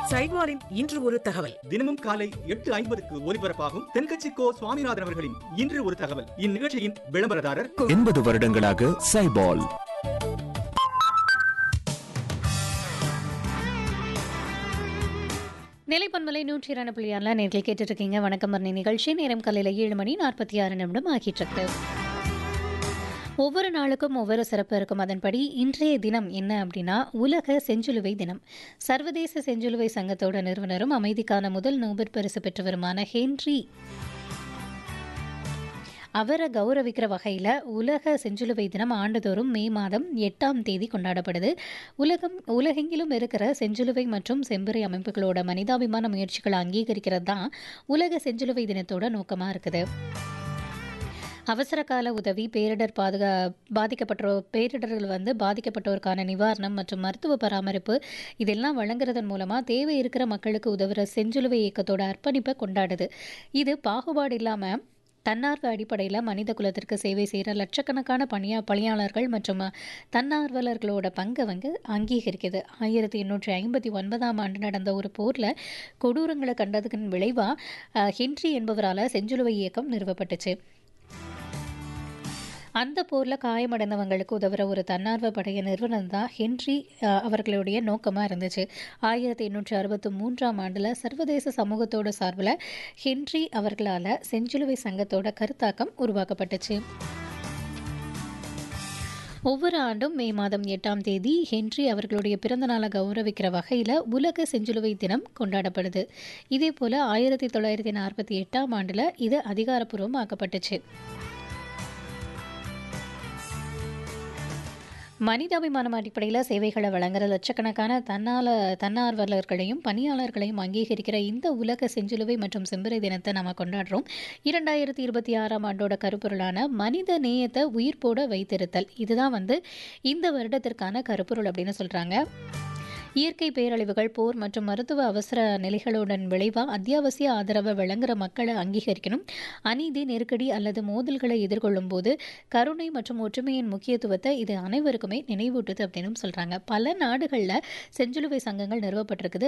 சைவாரின் இன்று ஒரு தகவல் தினமும் காலை எட்டு ஐம்பதுக்கு ஒலிபரப்பாகும் தென்கட்சி கோ சுவாமிநாதன் அவர்களின் இன்று ஒரு தகவல் இந்நிகழ்ச்சியின் விளம்பரதாரர் எண்பது வருடங்களாக சைபால் நிலைப்பன்மலை நூற்றி இரண்டு புள்ளி ஆறில் நேரில் கேட்டுட்டு இருக்கீங்க வணக்கம் மரணி நிகழ்ச்சி நேரம் காலையில் ஏழு மணி நாற்பத்தி ஆறு நிமிடம் ஆகிட்டு இருக்கு ஒவ்வொரு நாளுக்கும் ஒவ்வொரு சிறப்பு இருக்கும் அதன்படி இன்றைய தினம் என்ன அப்படின்னா உலக செஞ்சிலுவை தினம் சர்வதேச செஞ்சிலுவை சங்கத்தோட நிறுவனரும் அமைதிக்கான முதல் நோபல் பரிசு பெற்றவருமான ஹென்றி அவரை கௌரவிக்கிற வகையில் உலக செஞ்சிலுவை தினம் ஆண்டுதோறும் மே மாதம் எட்டாம் தேதி கொண்டாடப்படுது உலகம் உலகெங்கிலும் இருக்கிற செஞ்சிலுவை மற்றும் செம்பறை அமைப்புகளோட மனிதாபிமான முயற்சிகளை அங்கீகரிக்கிறது தான் உலக செஞ்சிலுவை தினத்தோட நோக்கமாக இருக்குது அவசர கால உதவி பேரிடர் பாதுகா பாதிக்கப்பட்டோர் பேரிடர்கள் வந்து பாதிக்கப்பட்டோருக்கான நிவாரணம் மற்றும் மருத்துவ பராமரிப்பு இதெல்லாம் வழங்குறதன் மூலமாக தேவை இருக்கிற மக்களுக்கு உதவுற செஞ்சிலுவை இயக்கத்தோட அர்ப்பணிப்பை கொண்டாடுது இது பாகுபாடு இல்லாமல் தன்னார்வ அடிப்படையில் மனித குலத்திற்கு சேவை செய்கிற லட்சக்கணக்கான பணியா பணியாளர்கள் மற்றும் தன்னார்வலர்களோட பங்கை வந்து அங்கீகரிக்குது ஆயிரத்தி எண்ணூற்றி ஐம்பத்தி ஒன்பதாம் ஆண்டு நடந்த ஒரு போரில் கொடூரங்களை கண்டதுக்கு விளைவாக ஹென்றி என்பவரால் செஞ்சிலுவை இயக்கம் நிறுவப்பட்டுச்சு அந்த போரில் காயமடைந்தவங்களுக்கு உதவுற ஒரு தன்னார்வ படைய நிறுவனம் தான் ஹென்றி அஹ், அவர்களுடைய நோக்கமாக இருந்துச்சு ஆயிரத்தி எண்ணூற்றி அறுபத்தி மூன்றாம் ஆண்டில் சர்வதேச சமூகத்தோட சார்பில் ஹென்றி அவர்களால் செஞ்சிலுவை சங்கத்தோட கருத்தாக்கம் உருவாக்கப்பட்டுச்சு ஒவ்வொரு ஆண்டும் மே மாதம் எட்டாம் தேதி ஹென்றி அவர்களுடைய பிறந்த நாளை கௌரவிக்கிற வகையில் உலக செஞ்சிலுவை தினம் கொண்டாடப்படுது இதே போல் ஆயிரத்தி தொள்ளாயிரத்தி நாற்பத்தி எட்டாம் ஆண்டில் இது அதிகாரப்பூர்வமாக்கப்பட்டுச்சு மனிதாபிமானம் அடிப்படையில் சேவைகளை வழங்குற லட்சக்கணக்கான தன்னால தன்னார்வலர்களையும் பணியாளர்களையும் அங்கீகரிக்கிற இந்த உலக செஞ்சிலுவை மற்றும் செம்பறை தினத்தை நம்ம கொண்டாடுறோம் இரண்டாயிரத்தி இருபத்தி ஆறாம் ஆண்டோட கருப்பொருளான மனித நேயத்தை உயிர்ப்போட வைத்திருத்தல் இதுதான் வந்து இந்த வருடத்திற்கான கருப்பொருள் அப்படின்னு சொல்கிறாங்க இயற்கை பேரழிவுகள் போர் மற்றும் மருத்துவ அவசர நிலைகளுடன் விளைவாக அத்தியாவசிய ஆதரவை வழங்குற மக்களை அங்கீகரிக்கணும் அநீதி நெருக்கடி அல்லது மோதல்களை எதிர்கொள்ளும் போது கருணை மற்றும் ஒற்றுமையின் முக்கியத்துவத்தை இது அனைவருக்குமே நினைவூட்டுது அப்படின்னு சொல்கிறாங்க பல நாடுகளில் செஞ்சிலுவை சங்கங்கள் நிறுவப்பட்டிருக்குது